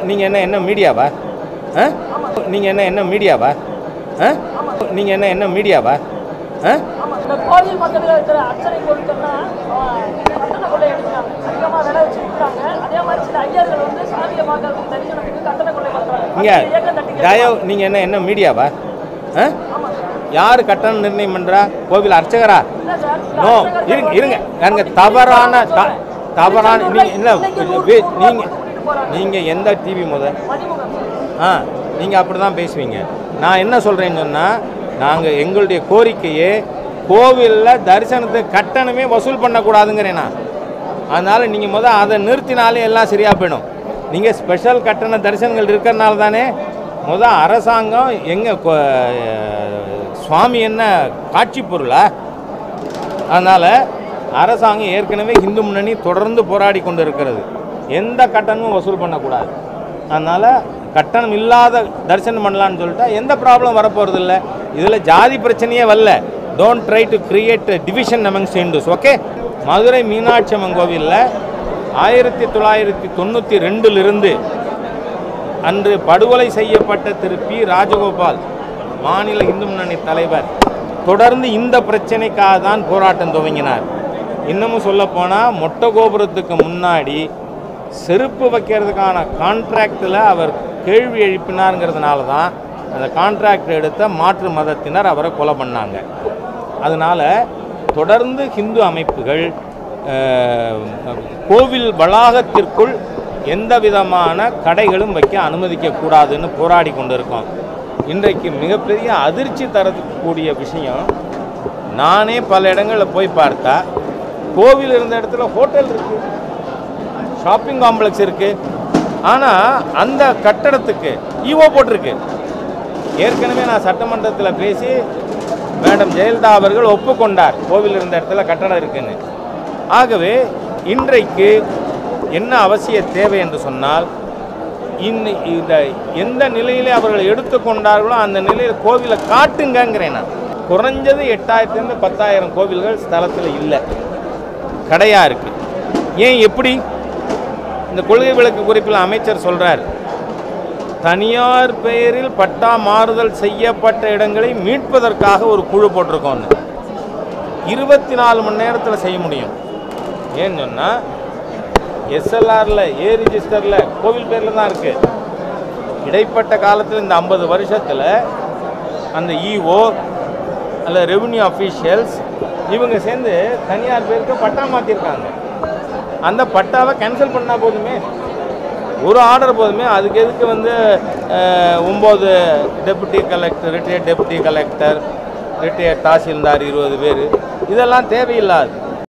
நீங்கள் என்ன என்ன மீடியாவா ஆ நீங்கள் என்ன என்ன மீடியாவா ஆ நீங்கள் என்ன என்ன மீடியாவா ஆ இந்த கோவில் பக்கத்தில் இருக்கிற அர்ச்சனை பொருட்கள்லாம் ஆஹ், கட்டண கொள்ளை அடிக்கிறாங்க அதிகமாக விலை வச்சு விற்கிறாங்க அதே மாதிரி சில ஐயர்கள் வந்து சாமியை பார்க்கறதுக்கு தரிசனத்துக்கு கட்டண கொள்ளை பண்றாங்க இங்கே அந்த இயக்கம் தட்டி தயவு நீங்கள் என்ன என்ன மீடியாவா ஆ யார் கட்டணம் நிர்ணயம் பண்ணுறா கோவில் அர்ச்சகரா இல்லை சார் நோ இருங்க இருங்க அங்கே தவறான த- தவறான நீங்கள் இல்லை நீங்கள் நீங்கள் எந்த டிவி முதல் மதிமுகம் சார். ஆ நீங்கள் அப்படி தான் பேசுவீங்க நான் என்ன சொல்கிறேன்னு சொன்னால் நாங்கள் எங்களுடைய கோரிக்கையே கோவிலில் தரிசனத்துக்கு கட்டணமே வசூல் பண்ணக்கூடாதுங்கிறேன் நான் அதனால் நீங்கள் முதல் அதை நிறுத்தினாலே எல்லாம் சரியாக போயிடும் நீங்கள் ஸ்பெஷல் கட்டண தரிசனங்கள் இருக்கிறனால தானே முதல் அரசாங்கம் எங்கே சுவாமி என்ன காட்சி பொருளா அதனால் அரசாங்கம் ஏற்கனவே இந்து முன்னணி தொடர்ந்து போராடி கொண்டு இருக்கிறது எந்த கட்டணமும் வசூல் பண்ணக்கூடாது அதனால் கட்டணம் இல்லாத தரிசனம் பண்ணலான்னு சொல்லிட்டா எந்த ப்ராப்ளம் வரப்போகிறது இல்லை இதில் ஜாதி பிரச்சனையே வரல don't try to create division amongst Hindus okay Madurai Meenakshi Amman கோவிலில் ஆயிரத்தி தொள்ளாயிரத்தி தொண்ணூற்றி ரெண்டிலிருந்து அன்று படுகொலை செய்யப்பட்ட திரு பி ராஜகோபால் மாநில இந்து முன்னணி தலைவர் தொடர்ந்து இந்த பிரச்சனைக்காக தான் போராட்டம் துவங்கினார் இன்னமும் சொல்லப்போனால் மொட்டை கோபுரத்துக்கு முன்னாடி செருப்பு வைக்கிறதுக்கான கான்ட்ராக்டில் அவர் கேள்வி எழுப்பினாருங்கிறதுனால தான் அந்த கான்ட்ராக்ட் எடுத்த மாற்று மதத்தினர் அவரை கொலை பண்ணாங்க அதனால் தொடர்ந்து ஹிந்து அமைப்புகள் அஹ், கோவில் வளாகத்திற்குள் எந்த விதமான கடைகளும் வைக்க அனுமதிக்க கூடாதுன்னு போராடி கொண்டு இருக்கோம் இன்றைக்கு மிகப்பெரிய அதிர்ச்சி தரக்கூடிய விஷயம் நானே பல இடங்களில் போய் பார்த்தா கோவில் இருந்த இடத்துல ஹோட்டல் இருக்கு ஷாப்பிங் காம்ப்ளெக்ஸ் இருக்கு ஆனால் அந்த கட்டடத்துக்கு ஈஓ போட்டிருக்கு ஏற்கனவே நான் சட்டமன்றத்தில் பேசி மேடம் ஜெயலலிதா அவர்கள் ஒப்புக்கொண்டார் கோவில் இருந்த இடத்துல கட்டடம் இருக்குன்னு ஆகவே இன்றைக்கு என்ன அவசிய தேவை என்று சொன்னால் இன்ன இந்த எந்த நிலையிலே அவர்கள் எடுத்துக்கொண்டார்களோ அந்த நிலையில் கோவிலை காட்டுங்கங்கிறேன் நான் குறைஞ்சது எட்டாயிரத்துலேருந்து பத்தாயிரம் கோவில்கள் ஸ்தலத்தில் இல்லை கடையாக இருக்குது ஏன் எப்படி இந்த கொள்கை விளக்கு குறிப்பில் அமைச்சர் சொல்கிறார் தனியார் பெயரில் பட்டா மாறுதல் செய்யப்பட்ட இடங்களை மீட்பதற்காக ஒரு குழு போட்டிருக்கோன்னு இருபத்தி நாலு மணி நேரத்தில் செய்ய முடியும் ஏன்னு சொன்னால் எஸ்எல்ஆரில் ஏ ரிஜிஸ்டரில் கோவில் பேரில் தான் இருக்குது இடைப்பட்ட காலத்தில் இந்த ஐம்பது வருஷத்தில் அந்த இஓ அல்ல ரெவென்யூ அஃபீஷியல்ஸ் இவங்க சேர்ந்து தனியார் பேருக்கு பட்டா மாற்றிருக்காங்க அந்த பட்டாவை கேன்சல் பண்ணால் போதுமே ஒரு ஆர்டர் போதுமே அதுக்கு எதுக்கு வந்து அஹ், ஒம்பது deputy collector retired deputy collector retired tahsildar இருபது பேர் இதெல்லாம் தேவையில்லாது